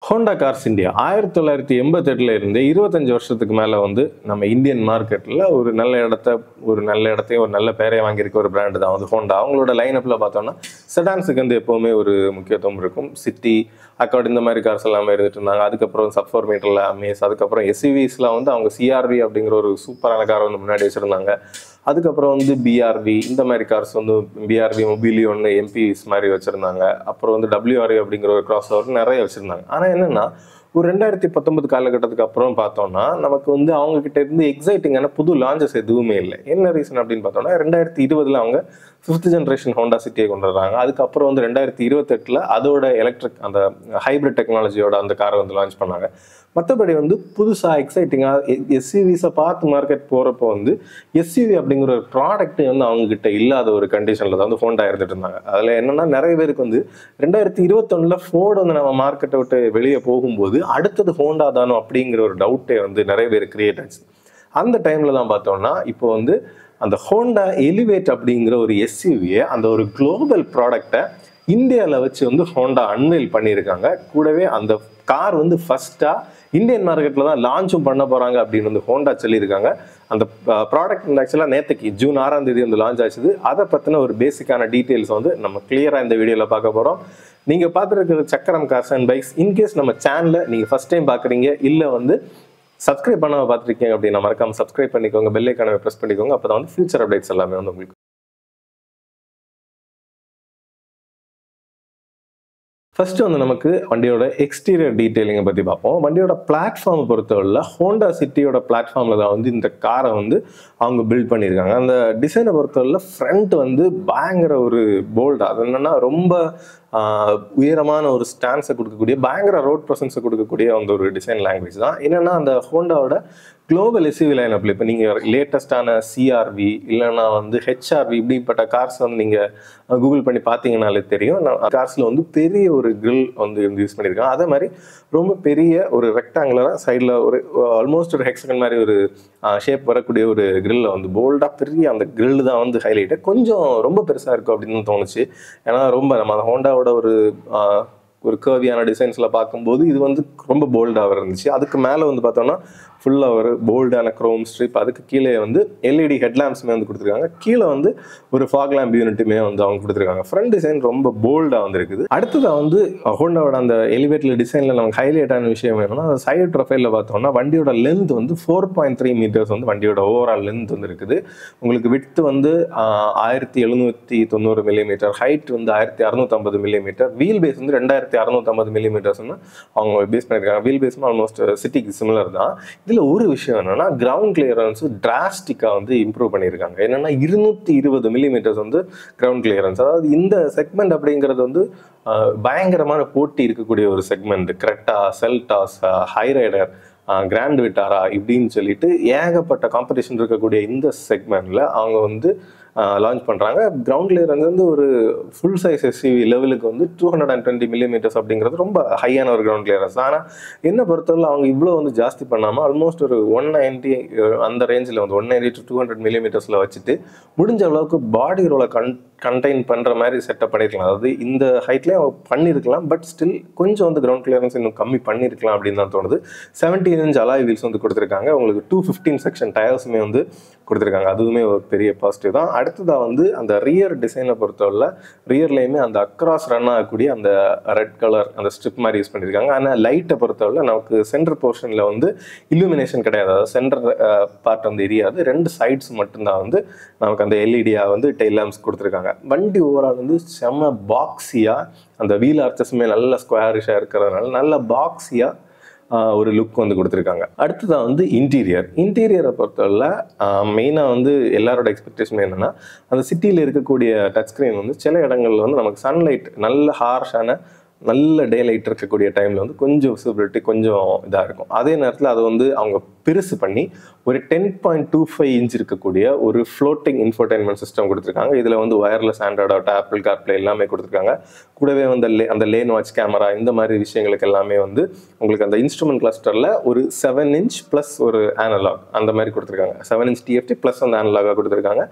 Honda cars India ஆயிரத்தி தொள்ளாயிரத்தி எண்பத்தெட்டுல இருந்து இருபத்தஞ்சு வருஷத்துக்கு மேலே வந்து நம்ம இந்தியன் மார்க்கெட்டில் ஒரு நல்ல இடத்த ஒரு நல்ல இடத்தையும் ஒரு நல்ல பேரையும் வாங்கியிருக்க ஒரு பிராண்டு தான் வந்து ஹோண்டா அவங்களோட லைனப்பில் பார்த்தோம்னா செடான்ஸுக்கு வந்து எப்போவுமே ஒரு முக்கியத்துவம் இருக்கும் சிட்டி அக்கார்ட் இந்த மாதிரி கார்ஸ் எல்லாமே இருந்துட்டு இருந்தாங்க அதுக்கப்புறம் சப் ஃபோர் மீட்டரில் அமேஸ் அதுக்கப்புறம் எஸ்யூவிஸில் வந்து அவங்க சிஆர்வி அப்படிங்கிற ஒரு சூப்பரான கார் வந்து முன்னாடி வச்சுருந்தாங்க அதுக்கப்புறம் வந்து பிஆர்வி இந்த மாதிரி கார்ஸ் வந்து பிஆர்வி மொபிலி ஒன்று எம்பிஸ் மாதிரி வச்சுருந்தாங்க அப்புறம் வந்து டபிள்யூஆர்வி அப்படிங்கிற ஒரு கிராஸ் ஓவர் நிறைய வச்சுருந்தாங்க ஆனால் என்னென்னா ஒரு ரெண்டாயிரத்தி பத்தொன்பது காலகட்டத்துக்கு அப்புறம் பார்த்தோம்னா நமக்கு வந்து அவங்க கிட்ட இருந்து எக்ஸைட்டிங்கான புது லான்ச்சஸ் எதுவுமே இல்லை என்ன ரீசன் அப்படின்னு பார்த்தோம்னா ரெண்டாயிரத்தி இருபதுல அவங்க ஃபிஃப்த் ஜென்ரேஷன் ஹோண்டா சிட்டியை கொண்டு வர்றாங்க அதுக்கப்புறம் வந்து ரெண்டாயிரத்தி இருபத்தெட்டில் அதோட எலக்ட்ரிக் அந்த ஹைப்ரிட் டெக்னாலஜியோட அந்த காரை வந்து லான்ச் பண்ணாங்க மற்றபடி வந்து புதுசாக எக்ஸைட்டிங்காக எஸ்யூவிஸை பார்த்து மார்க்கெட் போகிறப்போ வந்து எஸ்யூவி அப்படிங்கிற ஒரு ப்ராடக்ட் வந்து அவங்க கிட்ட இல்லாத ஒரு கண்டிஷனில் தான் வந்து ஹோண்டா இருந்துட்டு இருந்தாங்க அதில் என்னன்னா நிறைய பேருக்கு வந்து ரெண்டாயிரத்தி இருபத்தொன்னில் ஃபோர்டு வந்து நம்ம மார்க்கெட்டை விட்டு வெளியே போகும்போது அடுத்தது ஹோண்டா தானோ அப்படிங்கிற ஒரு டவுட்டே வந்து நிறைய பேர் கிரியேட் ஆச்சு அந்த டைமில் தான் பார்த்தோம்னா இப்போ வந்து அந்த ஹோண்டா எலிவேட் அப்படிங்கிற ஒரு எஸ்யூவியை அந்த ஒரு குளோபல் ப்ராடக்டை இந்தியாவில் வச்சு வந்து ஹோண்டா அன்வெயில் பண்ணியிருக்காங்க கூடவே அந்த கார் வந்து ஃபஸ்ட்டாக இந்தியன் மார்க்கெட்டில் தான் லான்ச்சும் பண்ண போகிறாங்க அப்படின்னு வந்து ஹோண்டா சொல்லியிருக்காங்க அந்த ப்ராடக்ட் வந்து ஆக்சுவலாக நேற்றுக்கு ஜூன் ஆறாம் தேதி வந்து லான்ச் ஆச்சுது அதை பற்றின ஒரு பேசிக்கான டீட்டெயில்ஸ் வந்து நம்ம கிளியராக இந்த வீடியோவில் பார்க்க போகிறோம் நீங்கள் பார்த்துருக்கிற சக்கரம் கார்ஸ் அண்ட் பைக்ஸ் இன்கேஸ் நம்ம சேனலை நீங்கள் ஃபஸ்ட் டைம் பார்க்குறீங்க இல்லை வந்து சப்ஸ்கிரைப் பண்ணாம பார்த்துருக்கீங்க அப்படின்னா மறக்காம சப்ஸ்கிரைப் பண்ணிக்கோங்க பெல் ஐக்கான ப்ரெஸ் பண்ணிக்கோங்க அப்போ தான் வந்து ஃபியூச்சர் அப்டேட்ஸ் எல்லாமே வந்து உங்களுக்கு ஃபர்ஸ்ட் வந்து நமக்கு வண்டியோட எக்ஸ்டீரியர் டீட்டெயிலிங்கை பற்றி பார்ப்போம் வண்டியோட பிளாட்ஃபார்மை பொறுத்தவரையில் ஹோண்டா சிட்டியோட பிளாட்ஃபார்மில் தான் வந்து இந்த காரை வந்து அவங்க பில்ட் பண்ணியிருக்காங்க அந்த டிசைனை பொறுத்தவரையில் ஃப்ரண்ட் வந்து பயங்கர ஒரு போல்டு அது என்னென்னா ரொம்ப உயரமான ஒரு ஸ்டான்ஸை கொடுக்கக்கூடிய பயங்கர ரோட் ப்ரெசன்ஸை கொடுக்கக்கூடிய அந்த ஒரு டிசைன் லாங்குவேஜ் தான் என்னென்னா அந்த ஹோண்டாவோட குளோபல் எஸ்யூவி லைனப்பில் இப்போ நீங்கள் லேட்டஸ்டான சிஆர்வி இல்லைன்னா வந்து ஹெச்ஆர்வி இப்படிப்பட்ட கார்ஸ் வந்து நீங்கள் கூகுள் பண்ணி பார்த்தீங்கனாலே தெரியும் கார்ஸில் வந்து பெரிய ஒரு கிரில் வந்து யூஸ் பண்ணியிருக்காங்க அதே மாதிரி ரொம்ப பெரிய ஒரு ரெக்டாங்குலராக சைடில் ஒரு ஆல்மோஸ்ட் ஒரு ஹெக்ஸகன் மாதிரி ஒரு ஷேப் வரக்கூடிய ஒரு கிரில்ல வந்து போல்டாக பெரிய அந்த கிரில் தான் வந்து ஹைலைட்டு கொஞ்சம் ரொம்ப பெருசாக இருக்கும் அப்படின்னு தோணுச்சு ஏன்னா ரொம்ப நம்ம அந்த ஹோண்டாவோட ஒரு ஒரு கர்வியான டிசைன்ஸில் பார்க்கும்போது இது வந்து ரொம்ப போல்டாக இருந்துச்சு அதுக்கு மேலே வந்து பார்த்தோம்னா ஃபுல்லாக ஒரு போல்டான க்ரோம் ஸ்ட்ரிப் அதுக்கு கீழே வந்து எல்இடி ஹெட்லாம்ப்ஸுமே வந்து கொடுத்துருக்காங்க கீழே வந்து ஒரு ஃபாக் லேம்ப் யூனிட்டுமே வந்து அவங்க கொடுத்துருக்காங்க ஃப்ரண்ட் டிசைன் ரொம்ப போல்டாக வந்து இருக்குது அடுத்ததாக வந்து ஹோண்டாவோட அந்த எலிவேட்டில் டிசைனில் நமக்கு ஹைலைட்டான விஷயம் என்னன்னா அந்த சைடு ப்ரொஃபைலில் பார்த்தோம்னா வண்டியோட லென்த் வந்து ஃபோர் பாயிண்ட் த்ரீ மீட்டர்ஸ் வந்து வண்டியோட ஓவரால் லென்த் வந்து இருக்குது உங்களுக்கு விட்த் வந்து ஆயிரத்தி எழுநூற்றி தொண்ணூறு மில்லிமீட்டர் ஹைட் வந்து ஆயிரத்தி அறுநூத்தம்பது மில்லிமீட்டர் வீல் பேஸ் வந்து ரெண்டாயிரத்தி அறுநூத்தம்பது மில்லிமீட்டர்ஸ்னு அவங்க பேஸ் பண்ணியிருக்காங்க வீல் பேஸும் ஆல்மோஸ்ட் சிட்டிக்கு சிமிலர் தான் இதில் ஒரு விஷயம் என்னன்னா கிரவுண்ட் கிளியரன்ஸ் டிராஸ்டிக்காக வந்து இம்ப்ரூவ் பண்ணியிருக்காங்க என்னன்னா இருநூத்தி இருபது மில்லிமீட்டர்ஸ் வந்து கிரவுண்ட் கிளியரன்ஸ் அதாவது இந்த செக்மெண்ட் அப்படிங்கிறது வந்து பயங்கரமான போட்டி இருக்கக்கூடிய ஒரு segment Creta Seltos Hyryder Grand Vitara இப்படின்னு சொல்லிட்டு ஏகப்பட்ட காம்படிஷன் இருக்கக்கூடிய இந்த செக்மெண்ட்ல அவங்க வந்து லான்ச் பண்ணுறாங்க கிரவுண்ட் கிளியரன்ஸ் வந்து ஒரு ஃபுல் சைஸ் எஸ்யூவி லெவலுக்கு வந்து two hundred and twenty millimetres அப்படிங்கிறது ரொம்ப ஹையான ஒரு கிரவுண்ட் கிளியரன்ஸ் ஆனால் என்ன பொறுத்தவரை அவங்க இவ்வளோ வந்து ஜாஸ்தி பண்ணாமல் ஆல்மோஸ்ட் ஒரு ஒன் நைன்ட்டி அந்த ரேஞ்சில் வந்து one ninety to two hundred மில்லிமீட்டர்ஸில் வச்சுட்டு முடிஞ்ச அளவுக்கு பாடி ரோலை கன் கண்டெயின் பண்ணுற மாதிரி செட்டப் பண்ணியிருக்கலாம் அதாவது இந்த ஹைட்லேயே அவங்க பண்ணியிருக்கலாம் பட் ஸ்டில் கொஞ்சம் வந்து கிரவுண்ட் கிளியரன்ஸ் இன்னும் கம்மி பண்ணியிருக்கலாம் அப்படின்னு தான் தோணுது செவன்டீன் இன்ச் அலாய் வீல்ஸ் வந்து கொடுத்துருக்காங்க உங்களுக்கு டூ ஃபிஃப்டீன் செக்ஷன் டயர்ஸுமே வந்து கொடுத்துருக்காங்க அதுவுமே ஒரு பெரிய பாசிட்டிவ் தான் அடுத்ததாக வந்து அந்த ரியர் டிசைனை பொறுத்தவரை ரியர்லேயுமே அந்த அக்ராஸ் ரன் ஆகக்கூடிய அந்த ரெட் கலர் அந்த ஸ்ட்ரிப் மாதிரி யூஸ் பண்ணியிருக்காங்க ஆனால் லைட்டை பொறுத்தவரை நமக்கு சென்டர் போர்ஷனில் வந்து இல்லுமினேஷன் கிடையாது அதாவது சென்டர் பார்ட் வந்து எரியாது ரெண்டு சைட்ஸ் மட்டும்தான் வந்து நமக்கு அந்த எல்இடியாக வந்து டெய்ல் லேம்ப்ஸ் கொடுத்துருக்காங்க வண்டி ஓவரால் வந்து செம்ம பாக்ஸியாக அந்த வீல் ஆர்ச்சஸுமே நல்ல ஸ்கொயரிஷாக இருக்கிறதுனால நல்ல பாக்ஸியாக ஒரு லுக் வந்து கொடுத்துருக்காங்க அடுத்ததான் வந்து இன்டீரியர் இன்டீரியரை பொறுத்தவரை மெயினாக வந்து எல்லாரோட எக்ஸ்பெக்டேஷன் என்னென்னா அந்த சிட்டியில் இருக்கக்கூடிய டச் ஸ்க்ரீன் வந்து சில இடங்கள்ல வந்து நமக்கு சன்லைட் நல்ல ஹார்ஷான நல்ல டே லைட் இருக்கக்கூடிய டைமில் வந்து கொஞ்சம் விசிபிலிட்டி கொஞ்சம் இதாக இருக்கும் அதே நேரத்தில் அதை வந்து அவங்க பெருசு பண்ணி ஒரு ten point two five inch இருக்கக்கூடிய ஒரு ஃப்ளோட்டிங் இன்ஃபர்டைன்மெண்ட் சிஸ்டம் கொடுத்துருக்காங்க இதில் வந்து wireless Android Auto Apple CarPlay எல்லாமே கொடுத்துருக்காங்க கூடவே வந்து லே அந்த லேன் வாட்ச் கேமரா இந்த மாதிரி விஷயங்களுக்கு எல்லாமே வந்து உங்களுக்கு அந்த இன்ஸ்ட்ருமெண்ட் கிளஸ்டரில் ஒரு செவன் இன்ச் ப்ளஸ் ஒரு ஆனலாக் அந்த மாதிரி கொடுத்துருக்காங்க செவன் இன்ச் டிஎஃப்டி ப்ளஸ் அந்த ஆனலாகாக கொடுத்துருக்காங்க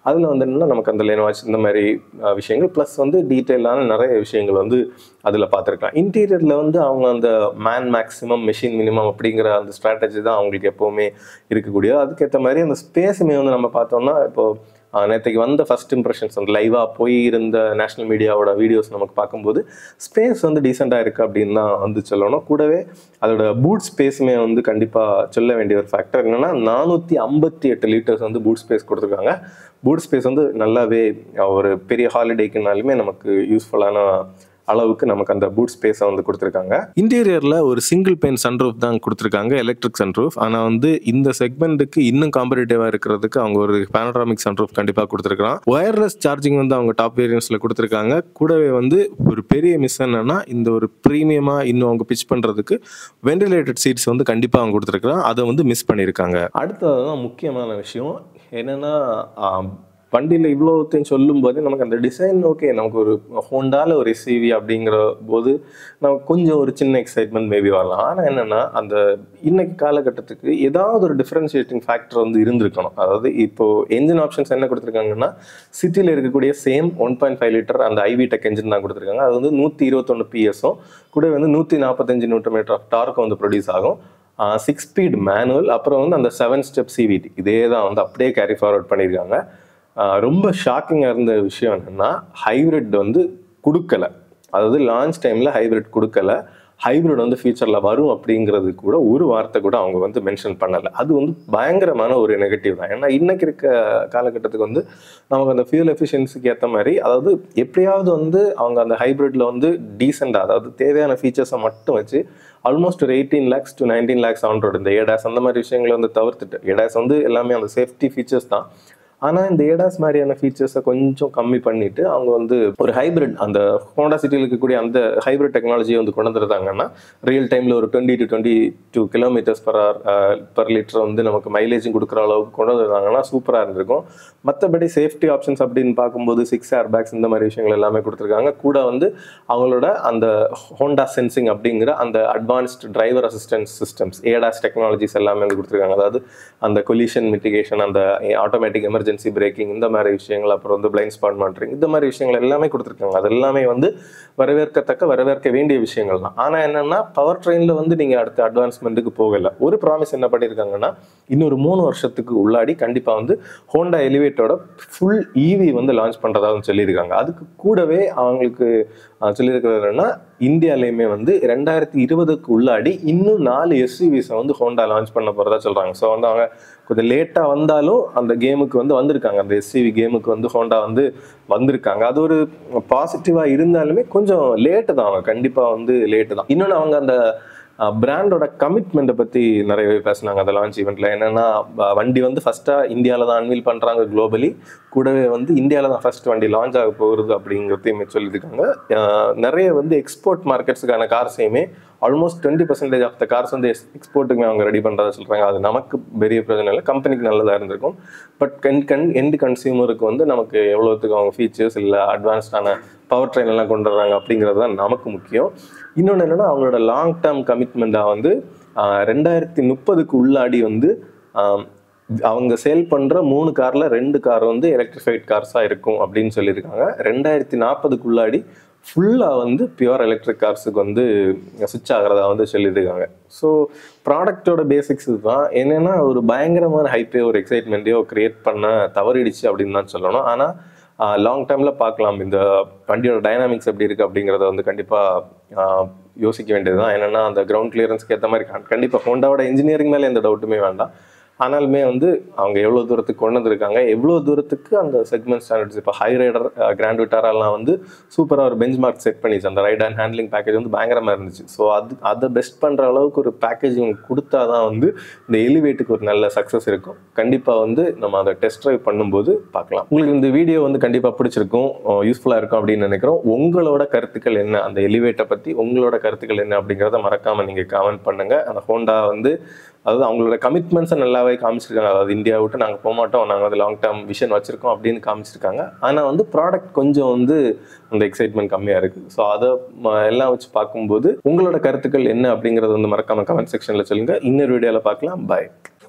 அதில் வந்து என்னன்னா நமக்கு அந்த லேன் வாட்ச் இந்த மாதிரி அஹ், விஷயங்கள் ப்ளஸ் வந்து டீட்டெயிலான நிறைய விஷயங்கள் வந்து அதில் பார்த்துருக்கலாம் இன்டீரியரில் வந்து அவங்க அந்த மேன் மேக்ஸிமம் மெஷின் மினிமம் அப்படிங்கிற அந்த ஸ்ட்ராட்டஜி தான் அவங்களுக்கு எப்போவுமே இருக்கக்கூடியது அதுக்கேற்ற மாதிரி அந்த ஸ்பேஸுமே வந்து நம்ம பார்த்தோம்னா இப்போ ஆஹ் நேத்தைக்கு வந்த ஃபர்ஸ்ட் இம்ப்ரெஷன்ஸ் வந்து லைவாக போய் இருந்த நேஷனல் மீடியாவோட வீடியோஸ் நமக்கு பார்க்கும்போது ஸ்பேஸ் வந்து டீசெண்டாக இருக்குது அப்படின்னு தான் வந்து சொல்லணும் கூடவே அதோட பூட் ஸ்பேஸுமே வந்து கண்டிப்பாக சொல்ல வேண்டிய ஒரு ஃபேக்டர் என்னன்னா நானூற்றி ஐம்பத்தி எட்டு லிட்டர்ஸ் வந்து பூட் ஸ்பேஸ் கொடுத்துருக்காங்க பூட் ஸ்பேஸ் வந்து நல்லாவே ஒரு பெரிய ஹாலிடேக்குனாலுமே நமக்கு யூஸ்ஃபுல்லான அளவுக்கு நமக்கு அந்த பூட் ஸ்பேஸை வந்து கொடுத்துருக்காங்க இன்டீரியரில் ஒரு சிங்கிள் பெயின் சன்ரூஃப் தான் கொடுத்துருக்காங்க எலக்ட்ரிக் சன்ரூஃப் ஆனால் வந்து இந்த செக்மெண்ட்டுக்கு இன்னும் காம்படிட்டிவாக இருக்கிறதுக்கு அவங்க ஒரு பேனராமிக் சன்ரூஃப் கண்டிப்பாக கொடுத்துருக்கான் ஒயர்லெஸ் சார்ஜிங் வந்து அவங்க டாப் வேரியன்ஸில் கொடுத்துருக்காங்க கூடவே வந்து ஒரு பெரிய மிஸ் என்னன்னா இந்த ஒரு ப்ரீமியமாக இன்னும் அவங்க பிச் பண்ணுறதுக்கு வெண்டிலேட்டட் சீட்ஸ் வந்து கண்டிப்பாக அவங்க கொடுத்துருக்காங்க அதை வந்து மிஸ் பண்ணியிருக்காங்க அடுத்ததான் முக்கியமான விஷயம் என்னன்னா ஆம், வண்டியில் இவ்வளோத்தையும் சொல்லும்போது நமக்கு அந்த டிசைன் ஓகே நமக்கு ஒரு ஹோண்டால ஒரு எஸ்சிவி அப்படிங்கிற போது நமக்கு கொஞ்சம் ஒரு சின்ன எக்ஸைட்மெண்ட் மேபி வரலாம் ஆனால் என்னென்னா அந்த இன்னைக்கு காலகட்டத்துக்கு ஏதாவது ஒரு டிஃப்ரென்ஷியேட்டிங் ஃபேக்டர் வந்து இருந்திருக்கணும் அதாவது இப்போ என்ஜின் ஆப்ஷன்ஸ் என்ன கொடுத்துருக்காங்கன்னா சிட்டியில் இருக்கக்கூடிய same one point five litre அந்த ஐவி டெக் என்ஜின் தான் கொடுத்துருக்காங்க அது வந்து நூற்றி இருபத்தொன்று பிஎஸும் கூட வந்து நூற்றி நாற்பத்தஞ்சு நியூட்டன் மீட்டர் ஆஃப் டார்க்கும் வந்து ப்ரொடியூஸ் ஆகும் சிக்ஸ் ஸ்பீட் மேனுவல் அப்புறம் வந்து அந்த செவன் ஸ்டெப் சிவிடி இதே தான் வந்து அப்படியே கேரி ஃபார்வர்ட் பண்ணியிருக்காங்க ஆஹ் ரொம்ப ஷாக்கிங்காக இருந்த விஷயம் என்னென்னா ஹைப்ரிட் வந்து கொடுக்கல அதாவது லான்ச் டைமில் ஹைப்ரிட் கொடுக்கல ஹைப்ரிட் வந்து ஃபியூச்சரில் வரும் அப்படிங்கிறது கூட ஒரு வார்த்தை கூட அவங்க வந்து மென்ஷன் பண்ணலை அது வந்து பயங்கரமான ஒரு நெகட்டிவ் தான் ஏன்னா இன்னைக்கு இருக்க காலகட்டத்துக்கு வந்து நமக்கு அந்த ஃபியூல் எஃபிஷியன்சிக்கு ஏற்ற மாதிரி அதாவது எப்படியாவது வந்து அவங்க அந்த ஹைப்ரிட்ல வந்து டீசெண்டாக அதாவது தேவையான ஃபீச்சர்ஸை மட்டும் வச்சு ஆல்மோஸ்ட் ஒரு eighteen lakhs to nineteen lakhs on road இந்த ஏடாஸ் அந்த மாதிரி விஷயங்களை வந்து தவிர்த்துட்டு ஏடாஸ் வந்து எல்லாமே அந்த சேஃப்டி ஃபீச்சர்ஸ் தான் ஆனால் இந்த ஏடாஸ் மாதிரியான ஃபீச்சர்ஸை கொஞ்சம் கம்மி பண்ணிட்டு அவங்க வந்து ஒரு ஹைபிரிட் அந்த ஹோண்டா சிட்டியில் இருக்கக்கூடிய அந்த ஹைபிரிட் டெக்னாலஜியை வந்து கொண்டு வந்துருந்தாங்கன்னா ரியல் டைமில் ஒரு twenty to twenty two kilometres per hour per litre வந்து நமக்கு மைலேஜும் கொடுக்குற அளவுக்கு கொண்டு வந்துருந்தாங்கன்னா சூப்பராக இருந்திருக்கும் மற்றபடி சேஃப்டி ஆப்ஷன்ஸ் அப்படின்னு பார்க்கும்போது சிக்ஸ் ஏர் பேக்ஸ் இந்த மாதிரி விஷயங்கள் எல்லாமே கொடுத்துருக்காங்க கூட வந்து அவங்களோட அந்த ஹோண்டா சென்சிங் அப்படிங்கிற அந்த advanced driver assistance systems ADAS technologies எல்லாமே வந்து கொடுத்துருக்காங்க அதாவது அந்த கொலிஷன் மிட்டிகேஷன் அந்த ஆட்டோமேட்டிக் எமர்ஜென்சி பிரேக்கிங் இந்த மாதிரி விஷயங்கள் அப்புறம் வந்து பிளைண்ட் ஸ்பாட் மானிட்டரிங் இந்த மாதிரி விஷயங்கள் எல்லாமே கொடுத்துருக்காங்க அது எல்லாமே வந்து வரவேற்கத்தக்க வரவேற்க வேண்டிய விஷயங்கள் தான் ஆனால் என்னன்னா பவர் ட்ரெயினில் வந்து நீங்கள் அடுத்த அட்வான்ஸ்மெண்ட்டுக்கு போகலை ஒரு ப்ராமிஸ் என்ன பண்ணியிருக்காங்கன்னா இன்னொரு மூணு வருஷத்துக்கு உள்ளாடி கண்டிப்பாக வந்து ஹோண்டா எலிவேட்டோட ஃபுல் ஈவி வந்து லான்ச் பண்ணுறதாகவும் சொல்லியிருக்காங்க அதுக்கு கூடவே அவங்களுக்கு அஹ், சொல்லியிருக்கிறது என்னன்னா இந்தியாலையுமே வந்து ரெண்டாயிரத்தி இருபதுக்கு உள்ளாடி இன்னும் நாலு எஸ்யூவிஸை வந்து ஹோண்டா லான்ச் பண்ண போகிறதா சொல்கிறாங்க ஸோ வந்து அவங்க கொஞ்சம் லேட்டாக வந்தாலும் அந்த கேமுக்கு வந்து வந்திருக்காங்க அந்த எஸ்யூவி கேமுக்கு வந்து ஹோண்டா வந்து வந்திருக்காங்க அது ஒரு பாசிட்டிவாக இருந்தாலுமே கொஞ்சம் லேட்டு தான் அவங்க கண்டிப்பாக வந்து லேட்டு தான் இன்னொன்று அவங்க அந்த பிராண்டோட கமிட்மெண்ட்டை பற்றி நிறையவே பேசினாங்க அந்த லான்ச் ஈவெண்ட்டில் என்னென்னா வண்டி வந்து ஃபஸ்ட்டாக இந்தியாவில் தான் அன்வீல் பண்ணுறாங்க குளோபலி கூடவே வந்து இந்தியாவில் தான் ஃபர்ஸ்ட் வண்டி லான்ச் ஆக போகுது அப்படிங்கிறதையுமே சொல்லியிருக்காங்க அஹ் நிறைய வந்து எக்ஸ்போர்ட் மார்க்கெட்ஸுக்கான கார்ஸையுமே almost twenty percentage of the cars வந்து எக்ஸ்போர்ட்டுக்கு அவங்க ரெடி பண்ணுறதா சொல்கிறாங்க அது நமக்கு பெரிய பிரச்சனை இல்லை கம்பெனிக்கு நல்லதாக இருந்திருக்கும் பட் கன் கன் எண்ட் கன்சியூமருக்கு வந்து நமக்கு எவ்வளோத்துக்கு அவங்க ஃபீச்சர்ஸ் இல்லை அட்வான்ஸ்டான பவர் ட்ரெயின் எல்லாம் கொண்டு வர்றாங்க அப்படிங்கிறது தான் நமக்கு முக்கியம் இன்னொன்று என்னென்னா அவங்களோட லாங் டேர்ம் கமிட்மெண்ட்டாக வந்து ஆஹ் ரெண்டாயிரத்தி முப்பதுக்கு உள்ளாடி வந்து ஆஹ் அவங்க சேல் பண்ணுற மூணு காரில் ரெண்டு கார் வந்து எலக்ட்ரிஃபைட் கார்ஸாக இருக்கும் அப்படின்னு சொல்லியிருக்காங்க ரெண்டாயிரத்தி நாற்பதுக்குள்ளாடி ஃபுல்லாக வந்து பியூர் எலக்ட்ரிக் கார்ஸுக்கு வந்து சுவிட்ச் ஆகிறதா வந்து சொல்லியிருக்காங்க ஸோ ப்ராடக்டோட பேசிக்ஸ் இதுதான் என்னென்னா ஒரு பயங்கரமான ஹைப்பே ஒரு எக்ஸைட்மெண்ட்டையோ க்ரியேட் பண்ண தவறிடுச்சு அப்படின்னு தான் சொல்லணும் ஆனால் லாங் டேர்மில் பார்க்கலாம் இந்த வண்டியோட டைனாமிக்ஸ் எப்படி இருக்குது அப்படிங்கிறத வந்து கண்டிப்பாக யோசிக்க வேண்டியது தான் என்னென்னா அந்த கிரவுண்ட் கிளியரன்ஸ்க்கு ஏற்ற மாதிரி கண்டிப்பாக ஹோண்டாவோட இன்ஜினியரிங் மேலே எந்த டவுட்டுமே வேண்டாம் ஆனாலுமே வந்து அவங்க எவ்வளோ தூரத்துக்கு கொண்டு வந்திருக்காங்க எவ்வளோ தூரத்துக்கு அந்த செக்மெண்ட் ஸ்டாண்டர்ட்ஸ் இப்போ ஹை ரைடர் கிராண்ட் விட்டாரெல்லாம் வந்து சூப்பராக ஒரு பெஞ்ச் மார்க் செட் பண்ணிச்சு அந்த ரைட் அண்ட் ஹேண்ட்லிங் பேக்கேஜ் வந்து பயங்கரமாக இருந்துச்சு ஸோ அது அதை பெஸ்ட் பண்ணுற அளவுக்கு ஒரு பேக்கேஜ் இவங்க கொடுத்தா தான் வந்து இந்த எலிவேட்டுக்கு ஒரு நல்ல சக்ஸஸ் இருக்கும் கண்டிப்பாக வந்து நம்ம அதை டெஸ்ட் ட்ரைவ் பண்ணும்போது பார்க்கலாம் உங்களுக்கு இந்த வீடியோ வந்து கண்டிப்பாக பிடிச்சிருக்கும் யூஸ்ஃபுல்லாக இருக்கும் அப்படின்னு நினைக்கிறோம் உங்களோட கருத்துக்கள் என்ன அந்த எலிவேட்டை பற்றி உங்களோட கருத்துக்கள் என்ன அப்படிங்கிறத மறக்காமல் நீங்கள் கமெண்ட் பண்ணுங்கள் அந்த ஹோண்டா வந்து அதாவது அவங்களோட கமிட்மெண்ட்ஸை நல்லாவே காமிச்சிருக்காங்க அதாவது இந்தியா விட்டு நாங்கள் போக மாட்டோம் நாங்கள் வந்து லாங் டேர்ம் விஷன் வச்சுருக்கோம் அப்படின்னு காமிச்சிருக்காங்க ஆனால் வந்து ப்ராடக்ட் கொஞ்சம் வந்து அந்த எக்ஸைட்மெண்ட் கம்மியாக இருக்குது ஸோ அதை ம- எல்லாம் வச்சு பார்க்கும்போது உங்களோட கருத்துக்கள் என்ன அப்படிங்கிறத வந்து மறக்காம கமெண்ட் செக்ஷனில் சொல்லுங்கள் இன்னொரு வீடியோவில் பார்க்கலாம் பாய்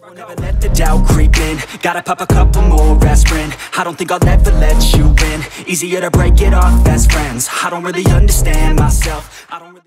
Never let the doubt creep in. Gotta pop a couple more aspirin. I don't think I'll ever let you in. Easier to break it off best friends. I don't really understand myself. I don't really.